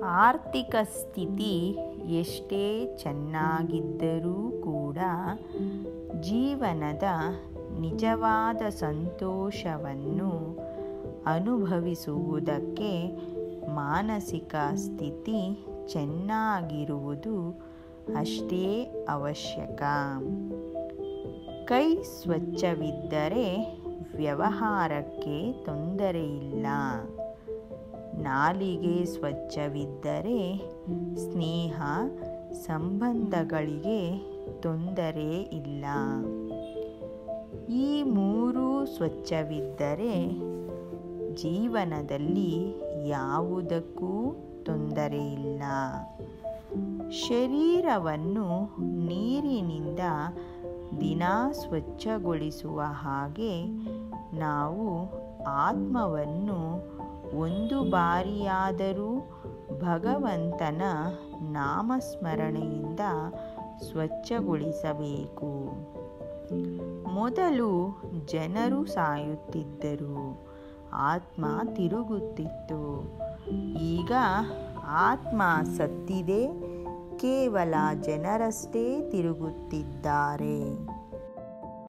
ಆರ್ಥಿಕ ಸ್ಥಿತಿ ಎಷ್ಟೇ ಚೆನ್ನಾಗಿದ್ದರೂ ಕೂಡ ಜೀವನದ ನಿಜವಾದ ಸಂತೋಷವನ್ನು ಅನುಭವಿಸುವುದಕ್ಕೆ ಮಾನಸಿಕ ಸ್ಥಿತಿ ಚೆನ್ನಾಗಿರುವುದು ಅಷ್ಟೇ ಅವಶ್ಯಕ ಕೈ ಸ್ವಚ್ಛವಿದ್ದರೆ ವ್ಯವಹಾರಕ್ಕೆ ತೊಂದರೆಯಿಲ್ಲ ನಾಲಿಗೆ ಸ್ವಚ್ಛವಿದ್ದರೆ ಸ್ನೇಹ ಸಂಬಂಧಗಳಿಗೆ ತೊಂದರೆ ಇಲ್ಲ ಈ ಮೂರೂ ಸ್ವಚ್ಛವಿದ್ದರೆ ಜೀವನದಲ್ಲಿ ಯಾವುದಕ್ಕೂ ತೊಂದರೆಯಿಲ್ಲ ಶರೀರವನ್ನು ನೀರಿನಿಂದ ದಿನ ಸ್ವಚ್ಛಗೊಳಿಸುವ ಹಾಗೆ ನಾವು ಆತ್ಮವನ್ನು ಒಂದು ಬಾರಿಯಾದರೂ ಭಗವಂತನ ನಾಮಸ್ಮರಣೆಯಿಂದ ಸ್ವಚ್ಛಗೊಳಿಸಬೇಕು ಮೊದಲು ಜನರು ಸಾಯುತ್ತಿದ್ದರು ಆತ್ಮ ತಿರುಗುತ್ತಿತ್ತು ಈಗ ಆತ್ಮ ಸತ್ತಿದೆ ಕೇವಲ ಜನರಷ್ಟೇ ತಿರುಗುತ್ತಿದ್ದಾರೆ